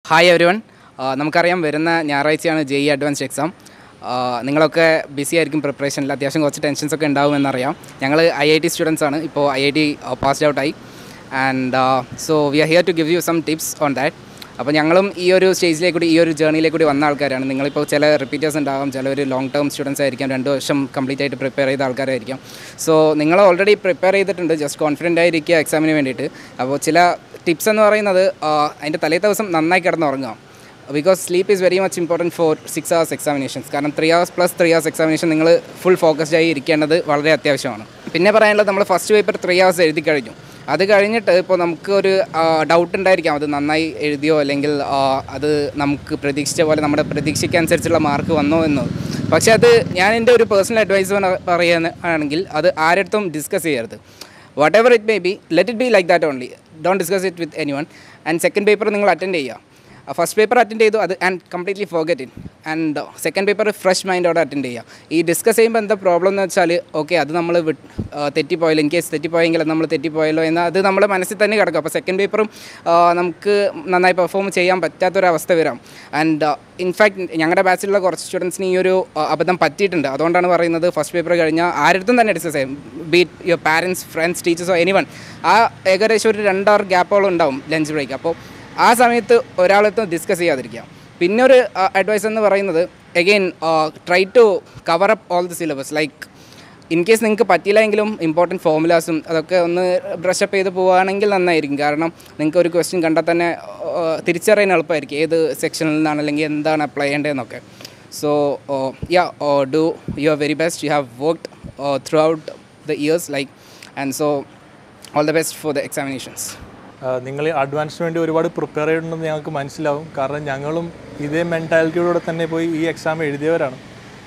Hi every one നമുക്കറിയാം വരുന്ന ഞായറാഴ്ചയാണ് ജെ ഇ അഡ്വാൻസ്ഡ് എക്സാം നിങ്ങളൊക്കെ ബിസി ആയിരിക്കും പ്രിപ്പറേഷനിൽ അത്യാവശ്യം കുറച്ച് ടെൻഷൻസ് ഒക്കെ ഉണ്ടാവുമെന്നറിയാം ഞങ്ങൾ ഐ ഐ ടി സ്റ്റുഡൻസ് ആണ് ഇപ്പോൾ ഐ ഐ ടി പാസ്ഡ് ഔട്ടായി and so we are here to give you some tips on that അപ്പോൾ ഞങ്ങളും ഈ ഒരു സ്റ്റേജിലേക്ക് കൂടി ഈ ഒരു ജേർണിയിലേക്ക് കൂടി വന്ന ആൾക്കാരാണ് നിങ്ങളിപ്പോൾ ചില റിപ്പീറ്റേഴ്സ് ഉണ്ടാകും ചിലവർ ലോങ് ടേം സ്റ്റുഡൻസ് ആയിരിക്കാം രണ്ട് വർഷം കംപ്ലീറ്റ് ആയിട്ട് പ്രിപ്പയർ ചെയ്ത ആൾക്കാരായിരിക്കാം സോ നിങ്ങൾ ഓൾറെഡി പ്രിപ്പയർ ചെയ്തിട്ടുണ്ട് ജസ്റ്റ് കോൺഫിഡൻ്റ് ആയിരിക്കുക എക്സാമിന് വേണ്ടിയിട്ട് അപ്പോൾ ചില ടിപ്സ് എന്ന് പറയുന്നത് ആ, അതിൻ്റെ തലേ ദിവസം നന്നായി കിടന്നുറങ്ങുക because sleep is very much important for six hours examinations കാരണം three hours plus three hours examination നിങ്ങൾ ഫുൾ ഫോക്കസ്ഡ് ആയി ഇരിക്കേണ്ടത് വളരെ അത്യാവശ്യമാണ് പിന്നെ പറയാനുള്ളത് നമ്മൾ ഫസ്റ്റ് പേപ്പർ ത്രീ അവേഴ്സ് എഴുതി കഴിഞ്ഞു അത് കഴിഞ്ഞിട്ട് ഇപ്പോൾ നമുക്ക് ഒരു ഡൗട്ട് ഉണ്ടായിരിക്കാം അത് നന്നായി എഴുതിയോ അല്ലെങ്കിൽ ആ, അത് നമുക്ക് പ്രതീക്ഷിച്ച പോലെ നമ്മുടെ പ്രതീക്ഷയ്ക്കനുസരിച്ചുള്ള മാർക്ക് വന്നോ എന്ന് പക്ഷേ അത് ഞാൻ എൻ്റെ ഒരു പേഴ്സണൽ അഡ്വൈസ് പറയുകയാണെങ്കിൽ അത് ആരടുത്തും ഡിസ്കസ് ചെയ്യരുത് whatever it may be let it be like that only don't discuss it with anyone and second paper നിങ്ങൾ അറ്റൻഡ് ചെയ്യുക ഫസ്റ്റ് പേപ്പർ അറ്റൻഡ് ചെയ്തു അത് and completely forget in and second paper fresh മൈൻഡോടെ attend ചെയ്യുക ഈ discuss ചെയ്യുമ്പോൾ എന്താ problem എന്ന് വെച്ചാൽ ഓക്കെ അത് നമ്മൾ വിട്ട് ആ, തെറ്റിപ്പോയല്ലോ ഇൻ കേസ് തെറ്റിപ്പോയെങ്കിൽ അത് നമ്മൾ തെറ്റിപ്പോയല്ലോ എന്ന് അത് നമ്മുടെ മനസ്സിൽ തന്നെ കിടക്കും അപ്പോൾ സെക്കൻഡ് പേപ്പറും നമുക്ക് നന്നായി പെർഫോം ചെയ്യാൻ പറ്റാത്തൊരവസ്ഥ വരാം ആൻഡ് ഇൻഫാക്ട് ഞങ്ങളുടെ ബാച്ചിലുള്ള കുറച്ച് സ്റ്റുഡൻസിന് ഈ ഒരു ആ, അബദ്ധം പറ്റിയിട്ടുണ്ട് അതുകൊണ്ടാണ് പറയുന്നത് ഫസ്റ്റ് പേപ്പർ കഴിഞ്ഞാൽ ആരുടെ തന്നെ ഡിസ്കസ് ചെയ്യും ബീറ്റ് യുവർ പാരൻസ് ഫ്രണ്ട്സ് ടീച്ചേഴ്സോ എനി വൺ ആ ഏകദേശം ഒരു രണ്ടവർ ഗ്യാപ്പോളം ഉണ്ടാവും ലഞ്ച് ബ്രേക്ക് അപ്പോൾ ആ സമയത്ത് ഒരാളത്ത് ഡിസ്കസ് ചെയ്യാതിരിക്കുക പിന്നെ ഒരു അഡ്വൈസ് എന്ന് പറയുന്നത് again try to cover up all the syllabus like in case നിങ്ങൾക്ക് പറ്റിയില്ലെങ്കിലും ഇമ്പോർട്ടൻറ്റ് ഫോമുലാസും അതൊക്കെ ഒന്ന് ബ്രഷപ്പ് ചെയ്ത് പോവുകയാണെങ്കിൽ നന്നായിരിക്കും കാരണം നിങ്ങൾക്ക് ഒരു ക്വസ്റ്റ്യൻ കണ്ടാൽ തന്നെ ആ, തിരിച്ചറിയാൻ എളുപ്പമായിരിക്കും ഏത് സെക്ഷനിൽ നിന്നാണ് അല്ലെങ്കിൽ എന്താണ് അപ്ലൈ ചെയ്യേണ്ടതെന്നൊക്കെ so yeah do you are very best you have worked throughout the years like and so all the best for the examinations നിങ്ങൾ അഡ്വാൻസിന് വേണ്ടി ഒരുപാട് പ്രിപ്പയർ ചെയ്തിട്ടുണ്ടെന്ന് ഞങ്ങൾക്ക് മനസ്സിലാവും കാരണം ഞങ്ങളും ഇതേ മെൻറ്റാലിറ്റിയോടെ തന്നെ പോയി ഈ എക്സാം എഴുതിയവരാണ്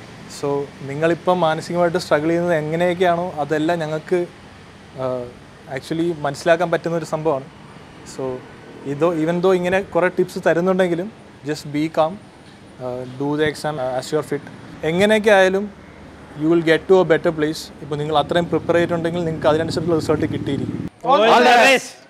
സോ നിങ്ങളിപ്പം മാനസികമായിട്ട് സ്ട്രഗിൾ ചെയ്യുന്നത് എങ്ങനെയൊക്കെയാണോ അതെല്ലാം ഞങ്ങൾക്ക് ആക്ച്വലി മനസ്സിലാക്കാൻ പറ്റുന്ന ഒരു സംഭവമാണ് സോ ഇതോ ഈവൻ ദോ ഇങ്ങനെ കുറേ ടിപ്സ് തരുന്നുണ്ടെങ്കിലും just be calm do the exam as your fit എങ്ങനെയൊക്കെ ആയാലും you will get to a better place ഇപ്പോൾ നിങ്ങൾ അത്രയും പ്രിപ്പയർ ചെയ്തിട്ടുണ്ടെങ്കിൽ നിങ്ങൾക്ക് അതിനനുസരിച്ചുള്ള റിസൾട്ട് കിട്ടിയിരിക്കും All the best.